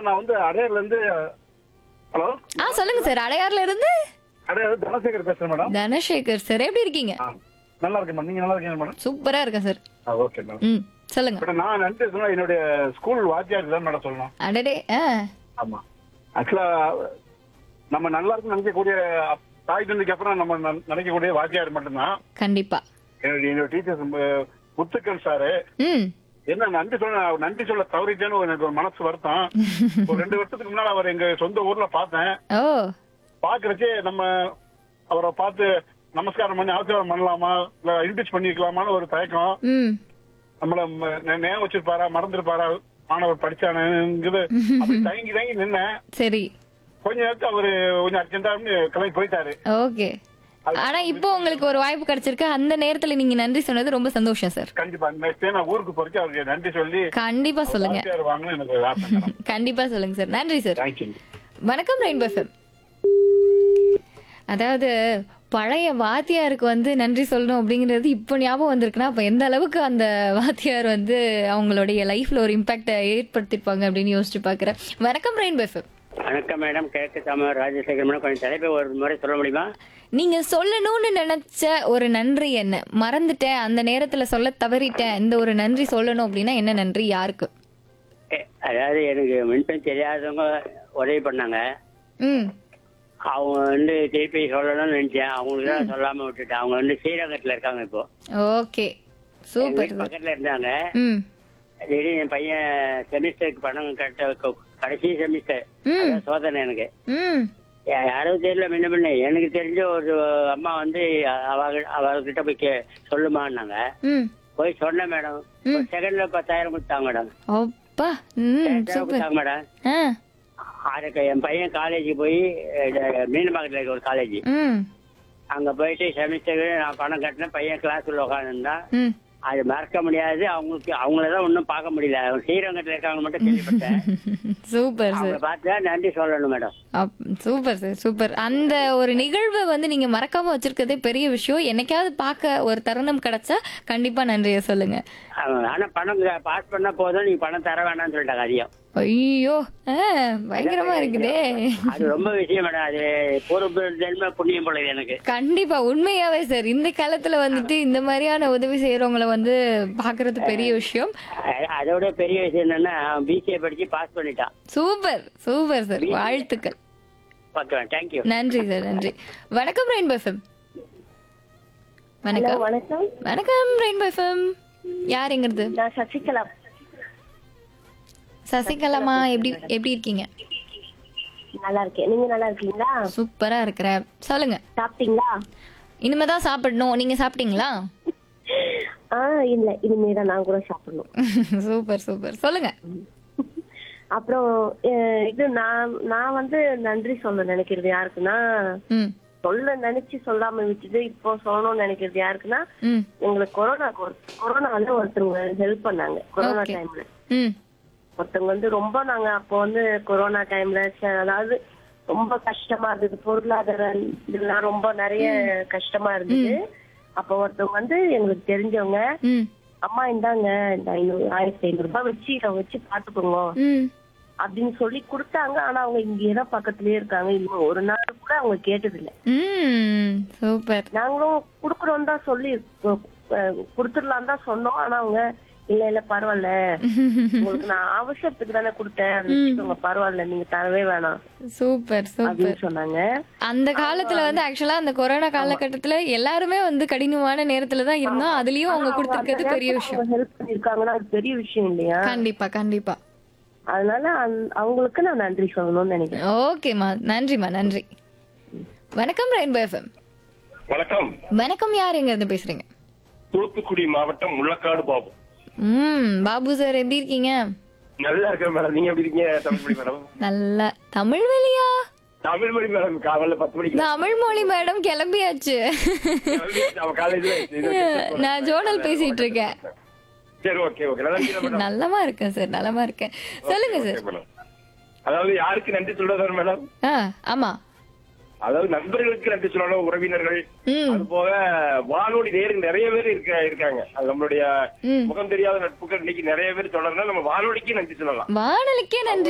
Madam நான் வந்து அடையார்ல இருந்து ஹலோ ஆ சொல்லுங்க சார் அடையார்ல இருந்து அடையார் தனசேகர் பேசுறேன் மேடம் தனசேகர் சார் எப்படி இருக்கீங்க ஆ, நல்லா இருக்கேன் மேடம் நீங்க நல்லா இருக்கீங்க மேடம் சூப்பரா இருக்கேன் சார் ஆ ஓகே மேடம் ம் சொல்லுங்க மேடம் நான் நன்றி சொன்னா என்னுடைய ஸ்கூல் வாத்தியாருக்கு தான் மேடம் சொல்லணும் அடடே ஆ ஆமா ஆக்சுவலா நம்ம நல்லா இருக்கு நினைக்கக்கூடிய அப்- தாய் தந்தைக்கு அப்புறம் நம்ம ந- நினைக்கக்கூடிய வாத்தியார் மட்டும்தான் கண்டிப்பா என்னுடைய என்னோட டீச்சர்ஸ் முத்துக்கன் சாரு ம் என்ன நன்றி சொல்ல நன்றி சொல்ல தவறிட்டேன்னு ஒரு எனக்கு ஒரு மனசு வருத்தம் ஒரு ரெண்டு வருஷத்துக்கு முன்னால அவர் எங்க சொந்த ஊர்ல பார்த்தேன் ஓ பாக்குறச்சே நம்ம அவரை பார்த்து நமஸ்காரம் பண்ணி ஆசீர்வாதம் பண்ணலாமா இல்ல இன்ட்ரடியூஸ் பண்ணிருக்கலாமான்னு ஒரு தயக்கம் ம் நம்மள ம- நே- ஞாபகம் வச்சிருப்பாரா மறந்துருப்பாரா மாணவர் படிச்சானுங்கிறது அப்படி தயங்கி தயங்கி நின்னேன் சரி கொஞ்ச நேரத்துல அவரு கொஞ்சம் அர்ஜென்டா கிளம்பி போயிட்டாரு ஓகே ஆனா இப்போ உங்களுக்கு ஒரு வாய்ப்பு கிடைச்சிருக்கு அந்த நேரத்துல நீங்க நன்றி சொன்னது ரொம்ப சந்தோஷம் சார் கண்டிப்பா நெக்ஸ்ட் நான் ஊருக்கு போறச்சு அவருக்கு நன்றி சொல்லி கண்டிப்பா சொல்லுங்க வாத்தியார் வாங்கணும் எனக்கு ஒரு ஆசை மேடம் கண்டிப்பா சொல்லுங்க சார் நன்றி சார் தேங்க்யூ வணக்கம் ரெயின்போ எஃப்எம் அதாவது பழைய வாத்தியாருக்கு வந்து நன்றி சொல்லணும் அப்படிங்கிறது இப்போ ஞாபகம் வந்திருக்குன்னா அப்போ எந்த அளவுக்கு அந்த வாத்தியார் வந்து அவங்களுடைய லைஃப்ல ஒரு இம்பாக்டை ஏற்படுத்திருப்பாங்க அப்படின்னு யோசிச்சு பார்க்குறேன் வணக்கம் ரெயின்போ எஃப்எம் வணக்கம் மேடம் கிழக்கு தமிழ் ராஜசேகர் மேடம் கொஞ்சம் தலைப்பை ஒரு முறை சொல்ல முடியுமா நீங்க சொல்லணும்னு நினைச்ச ஒரு நன்றி என்ன மறந்துட்டேன் அந்த நேரத்துல சொல்ல தவறிட்டேன் இந்த ஒரு நன்றி சொல்லணும் அப்படின்னா என்ன நன்றி யாருக்கு எ, அதாவது எனக்கு முன்பெண் தெரியாதவங்க உதவி பண்ணாங்க ம் அவங்க வந்து திருப்பி சொல்லணும்னு நினைச்சேன் அவங்களுக்கு தான் சொல்லாம விட்டுட்டேன் அவங்க வந்து ஸ்ரீரங்கத்துல இருக்காங்க இப்போ ஓகே எங்க சூப்பர் வீட்டு பக்கத்துல இருந்தாங்க ம் திடீர்னு என் பையன் செமிஸ்டருக்கு பணம் கட்ட க- கடைசி செமிஸ்டர் ம் சோதனை எனக்கு ம் யா- யாரும் தெரியல முன்ன முன்ன எனக்கு தெரிஞ்ச ஒரு அம்மா வந்து அவ அவகிட்ட போய் கே சொல்லுமான்னாங்க ம் போய் சொன்னேன் மேடம் ஒரு செகண்ட்ல பத்தாயிரம் கொடுத்தாங்க மேடம் அப்பா ம் சூப்பர் கொடுத்தாங்க மேடம் ஆ அதுக்கு என் பையன் காலேஜ் போய் மீனம்பாக்கத்தில் இருக்க ஒரு காலேஜ் ம் அங்க போயிட்டு செமிஸ்டர் நான் பணம் கட்டினேன் பையன் கிளாஸ்ல உட்காந்துருந்தான் ம் அது மறக்க முடியாது அவங்களுக்கு அவங்களதான் ஒன்றும் பார்க்க முடியல அவங்க ஸ்ரீரங்கத்தில் இருக்காங்க மட்டும் கேள்விப்பட்டேன் சூப்பர் அவங்கள சார் பார்த்தா நன்றி சொல்லணும் மேடம் சூப்பர் சார் சூப்பர் அந்த ஒரு நிகழ்வை வந்து நீங்க மறக்காம வச்சிருக்கிறதே பெரிய விஷயம் என்னைக்காவது பார்க்க ஒரு தருணம் கிடைச்சா கண்டிப்பா நன்றிய சொல்லுங்க அவங்க ஆனா பணம் பாஸ் பண்ணா போதும் நீங்க பணம் தர வேணாம்னு சொல்லிட்டாங்க அதிகம் ஐயோ ஆ, பயங்கரமா இருக்குதே அது ரொம்ப விஷயம் மேடம் அது பூர்வ ஜென்ம புண்ணியம் போல இது எனக்கு கண்டிப்பா உண்மையாவே சார் இந்த காலத்துல வந்துட்டு இந்த மாதிரியான உதவி செய்யறவங்கள வந்து பாக்குறது பெரிய விஷயம் அ- அதோட பெரிய விஷயம் என்னன்னா பிசிஏ படிச்சு பாஸ் பண்ணிட்டான் சூப்பர் சூப்பர் சார் வாழ்த்துக்கள் ஓகே தேங்க்யூ நன்றி சார் நன்றி வணக்கம் ரெயின்போ எஃப்எம் வணக்கம் வணக்கம் வணக்கம் ரெயின்போ எஃப்எம் யாருங்கிறது நான் சசிகலா சசிகலாமா எப்படி எப்படி இருக்கீங்க நல்லா இருக்கேன் நீங்க நல்லா இருக்கீங்களா சூப்பரா இருக்கிறேன் சொல்லுங்க சாப்பிட்டீங்களா இனிமே தான் சாப்பிடணும் நீங்க சாப்பிட்டீங்களா ஆ இல்ல இனிமேதான் நான் கூட சாப்பிடணும் சூப்பர் சூப்பர் சொல்லுங்க அப்புறம் அஹ், இது நான் நான் வந்து நன்றி சொல்ல நினைக்கிறது யாருக்குன்னா ம் சொல்ல நினைச்சு சொல்லாம விட்டுட்டு இப்போ சொல்லணும்னு நினைக்கிறது யாருக்குன்னா ம் எங்களுக்கு கொரோனா கொரோனால ஒருத்தவங்க ஹெல்ப் பண்ணாங்க கொரோனா Okay. டைம்ல ம் ஒருத்தவங்க வந்து ரொம்ப நாங்க அப்போ வந்து கொரோனா டைம்ல அதாவது ரொம்ப கஷ்டமா இருந்தது பொருளாதார இதெல்லாம் ரொம்ப நிறைய கஷ்டமா இருந்தது அப்ப ஒருத்தவங்க வந்து எங்களுக்கு தெரிஞ்சவங்க ம் அம்மா இந்தாங்க இந்த ஐநூறு ஆயிரத்தி ஐநூறு ரூபாய் வச்சு இதை வச்சு பாத்துக்கோங்க ம் அப்படின்னு சொல்லி கொடுத்தாங்க ஆனா அவங்க இங்கேதான் பக்கத்துலயே இருக்காங்க இன்னும் ஒரு நாள் கூட அவங்க கேட்டது இல்ல ம் சூப்பர் நாங்களும் குடுக்கறோம் தான் சொல்லி கொடுத்துடலாம் தான் சொன்னோம் ஆனா அவங்க இல்ல இல்ல பரவாயில்ல உங்களுக்கு நான் அவசரத்துக்கு தானே கொடுத்தேன் அதை வச்சுக்கோங்க பரவாயில்ல நீங்க தரவே வேணாம் சூப்பர் சூப்பர் அப்படின்னு சொன்னாங்க அந்த காலத்துல வந்து ஆக்சுவலா அந்த கொரோனா காலகட்டத்துல எல்லாருமே வந்து கடினமான நேரத்துல தான் இருந்தோம் அதுலயும் அவங்க கொடுத்திருக்கிறது பெரிய விஷயம் ஹெல்ப் பண்ணிருக்காங்கன்னா அது பெரிய விஷயம் இல்லையா கண்டிப்பா கண்டிப்பா அதனால அந்த- அவங்களுக்கு நான் நன்றி சொல்லணும்னு நினைக்கிறேன் ஓகேம்மா நன்றிம்மா நன்றி வணக்கம் ரெயின்போ எஃப்எம் வணக்கம் வணக்கம் யார் எங்க இருந்து பேசுறீங்க தூத்துக்குடி மாவட்டம் முள்ளக்காடு பாபு ம் பாபு சார் எப்படி இருக்கீங்க நல்லா இருக்கேன் மேடம் நீங்க எப்படி இருக்கீங்க தமிழ் மொழி மேடம் நல்லா தமிழ் வெளியா தமிழ் மொழி மேடம் காலையில பத்து மணிக்கு தமிழ் மொழி மேடம் கிளம்பியாச்சு அவன் காலேஜ்ல நான் ஜோனல் பேசிட்டு இருக்கேன் சரி ஓகே ஓகே நல்லா இருக்கீங்களா மேடம் நல்லமா இருக்கேன் சார் நலமா இருக்கேன் சொல்லுங்க சார் Okay, மேடம். அதாவது யாருக்கு நன்றி சொல்றதா மேடம் ஆ ஆமா அதாவது நண்பர்களுக்கு நன்றி சொல்லணும் உறவினர்கள் ம் அது போக வானொலி நேரு நிறைய பேர் இருக்க இருக்காங்க அது நம்மளுடைய ம் முகம் தெரியாத நட்புகள் இன்னைக்கு நிறைய பேர் தொடர்னா நம்ம வானொலிக்கு நன்றி சொல்லலாம் வானொலிக்கே நன்றி